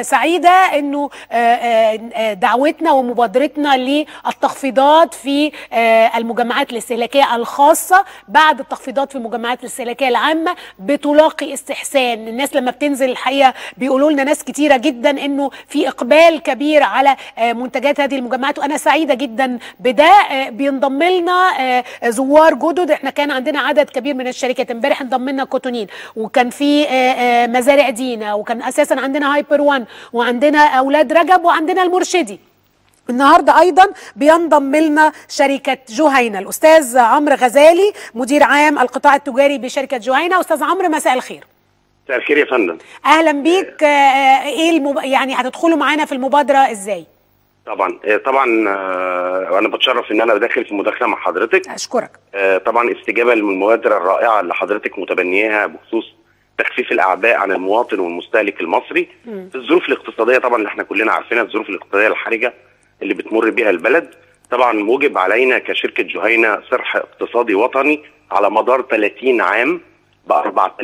آه، سعيده انه آه، آه، آه، دعوتنا ومبادرتنا للتخفيضات في آه، المجمعات الاستهلاكيه الخاصه بعد التخفيضات في المجمعات الاستهلاكيه العامه بتلاقي استحسان الناس لما بتنزل الحقيقه بيقولوا لنا ناس كتيره جدا انه في اقبال كبير على آه، منتجات هذه المجمعات وانا سعيده جدا بده آه، بينضم لنا آه، زوار جدد احنا كان عندنا عدد كبير من الشركات امبارح انضم لنا كوتونين وكان في آه، آه، مزارع دينا وكان اساسا عندنا هايبر وان وعندنا اولاد رجب وعندنا المرشدي النهارده ايضا بينضم لنا شركه جهينه الاستاذ عمرو غزالي مدير عام القطاع التجاري بشركه جهينه استاذ عمرو مساء الخير مساء الخير يا فندم اهلا بيك آه، آه، ايه المب... يعني هتدخلوا معانا في المبادره ازاي طبعا آه، طبعا آه، وانا بتشرف ان انا داخل في مداخله مع حضرتك اشكرك آه، طبعا استجابه للمبادره الرائعه اللي حضرتك متبنياها بخصوص تخفيف الاعباء عن المواطن والمستهلك المصري في الظروف الاقتصاديه طبعا اللي احنا كلنا عارفينها الظروف الاقتصاديه الحرجه اللي بتمر بها البلد طبعا وجب علينا كشركه جهينه صرح اقتصادي وطني على مدار 30 عام ب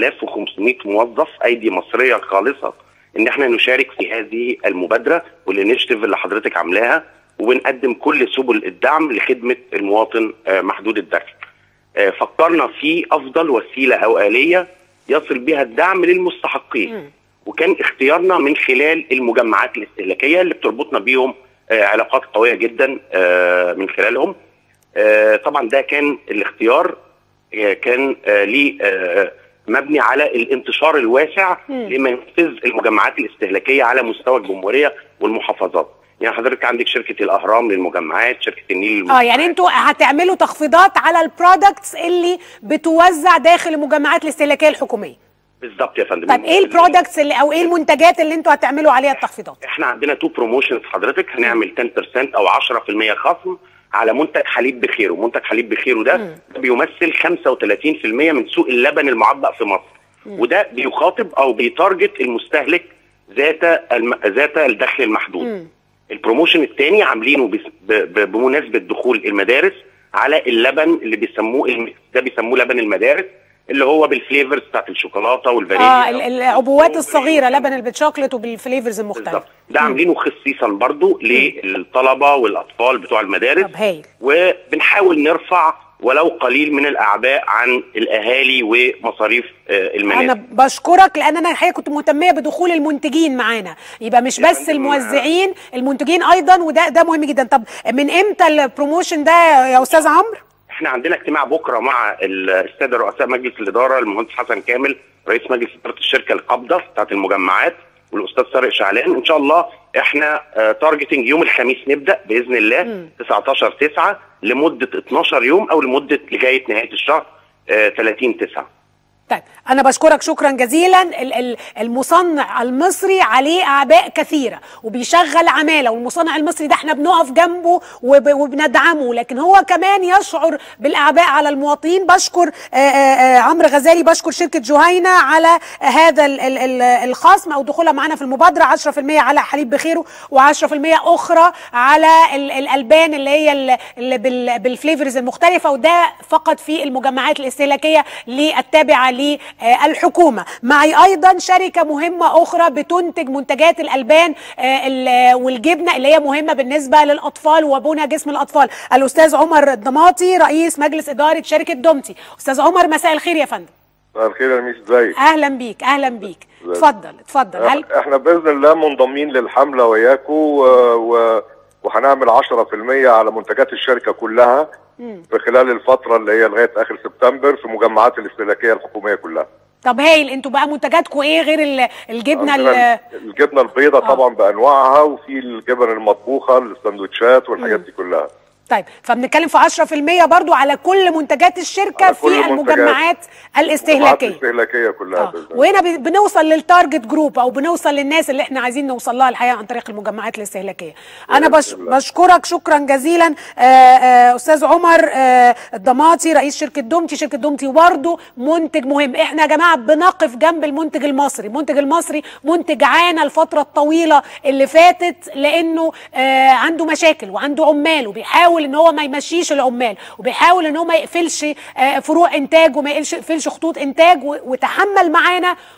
4500 موظف ايدي مصريه خالصه ان احنا نشارك في هذه المبادره والانشيتيف اللي حضرتك عاملاها وبنقدم كل سبل الدعم لخدمه المواطن آه، محدود الدخل. آه، فكرنا في افضل وسيله او اليه يصل بها الدعم للمستحقين وكان اختيارنا من خلال المجمعات الاستهلاكيه اللي بتربطنا بيهم آه، علاقات قويه جدا آه، من خلالهم آه، طبعا ده كان الاختيار آه، كان آه، ليه آه، مبني على الانتشار الواسع لمنفذ المجمعات الاستهلاكيه على مستوى الجمهوريه والمحافظات يعني حضرتك عندك شركه الاهرام للمجمعات شركه النيل اه للمجمعات. يعني انتوا هتعملوا تخفيضات على البرودكتس اللي بتوزع داخل المجمعات الاستهلاكيه الحكوميه بالظبط يا فندم طيب ايه البرودكتس اللي او ايه المنتجات اللي انتوا هتعملوا عليها التخفيضات احنا عندنا تو بروموشنز حضرتك هنعمل 10% او 10% خصم على منتج حليب بخيره منتج حليب بخيره ده, ده بيمثل 35% من سوق اللبن المعبأ في مصر وده بيخاطب او بيتارجت المستهلك ذات الم... ذات الدخل المحدود البروموشن الثاني عاملينه بس... ب... ب... بمناسبه دخول المدارس على اللبن اللي بيسموه الم... ده بيسموه لبن المدارس اللي هو بالفليفرز بتاعت الشوكولاته والفانيليا اه ال- العبوات الصغيره لبن بالشوكليت وبالفليفرز المختلفه بالظبط ده عاملينه خصيصا برضو للطلبه والاطفال بتوع المدارس طب هايل وبنحاول نرفع ولو قليل من الاعباء عن الاهالي ومصاريف آه، انا المنازل بشكرك لان انا الحقيقه كنت مهتميه بدخول المنتجين معانا يبقى مش يا بس فندم، الموزعين المنتجين ايضا وده ده مهم جدا طب من امتى البروموشن ده يا استاذ عمرو احنا عندنا اجتماع بكره مع الساده رؤساء مجلس الاداره المهندس حسن كامل رئيس مجلس اداره الشركه القابضه بتاعت المجمعات والاستاذ طارق شعلان ان شاء الله احنا تارجتنج يوم الخميس نبدا باذن الله 19 9 لمده 12 يوم او لمده لغايه نهايه الشهر آه، 30 9 طيب انا بشكرك شكرا جزيلا ال- ال- المصنع المصري عليه اعباء كثيره وبيشغل عماله والمصنع المصري ده احنا بنقف جنبه وب- وبندعمه لكن هو كمان يشعر بالاعباء على المواطنين بشكر آه، آه، آه، عمرو غزالي بشكر شركه جهينه على هذا ال- ال- ال- الخصم او دخولها معانا في المبادره 10% على حليب بخيره و10% اخرى على ال- الالبان اللي هي ال- اللي بال- بالفليفرز المختلفه وده فقط في المجمعات الاستهلاكيه للتابعه للحكومه معي ايضا شركه مهمه اخرى بتنتج منتجات الالبان آه، ال- والجبنه اللي هي مهمه بالنسبه للاطفال وبنى جسم الاطفال الاستاذ عمر الضماطي رئيس مجلس اداره شركه دومتي استاذ عمر مساء الخير يا فندم مساء الخير يا ميس ازيك اهلا بيك اهلا بيك اتفضل اتفضل هل احنا باذن الله منضمين للحمله وياكم و... و... وهنعمل 10% على منتجات الشركه كلها في خلال الفتره اللي هي لغايه اخر سبتمبر في مجمعات الاستهلاكيه الحكوميه كلها طب هايل انتوا بقى منتجاتكم ايه غير ال- الجبنه عندنا ال- الجبنه البيضاء طبعا بانواعها وفي الجبن المطبوخه السندوتشات والحاجات دي كلها طيب فبنتكلم في 10% برضو على كل منتجات الشركه على في كل المنتجات. المجمعات المجمعات الاستهلاكيه الاستهلاكيه كلها آه. باذن الله وهنا ب- بنوصل للتارجت جروب او بنوصل للناس اللي احنا عايزين نوصل لها الحقيقه عن طريق المجمعات الاستهلاكيه انا بش بإذن الله. بشكرك شكرا جزيلا آه، آه، استاذ عمر آه، الضماطي رئيس شركه دومتي شركه دومتي برضه منتج مهم احنا يا جماعه بنقف جنب المنتج المصري المنتج المصري منتج عانى الفتره الطويله اللي فاتت لانه آه، عنده مشاكل وعنده عمال وبيحاول ان هو ما يمشيش العمال وبيحاول ان هو ما يقفلش آه، فروع انتاج وما يقفلش يقفلش خطوط انتاج و- وتحمل معانا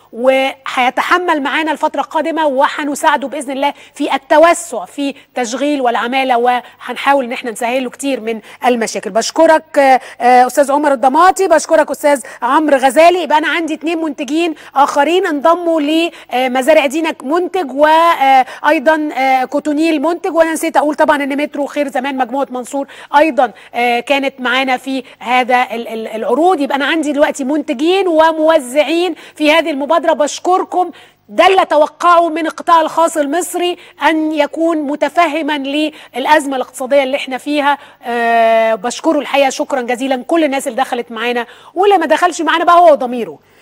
وهيتحمل معانا الفتره القادمه وهنساعده باذن الله في التوسع في تشغيل والعماله وهنحاول ان احنا نسهل له كتير من المشاكل بشكرك آه، آه، استاذ عمر الضماطي بشكرك استاذ عمرو غزالي يبقى انا عندي اثنين منتجين اخرين انضموا لمزارع دينك منتج وايضا كوتونيل منتج وانا نسيت اقول طبعا ان مترو خير زمان مجموعه منصور ايضا آه، كانت معانا في هذا ال- ال- العروض يبقى انا عندي دلوقتي منتجين وموزعين في هذه المبادره بشكركم ده اللي اتوقعه من القطاع الخاص المصري ان يكون متفهما للازمه الاقتصاديه اللي احنا فيها أه بشكره الحقيقه شكرا جزيلا كل الناس اللي دخلت معانا واللي ما دخلش معانا بقى هو ضميره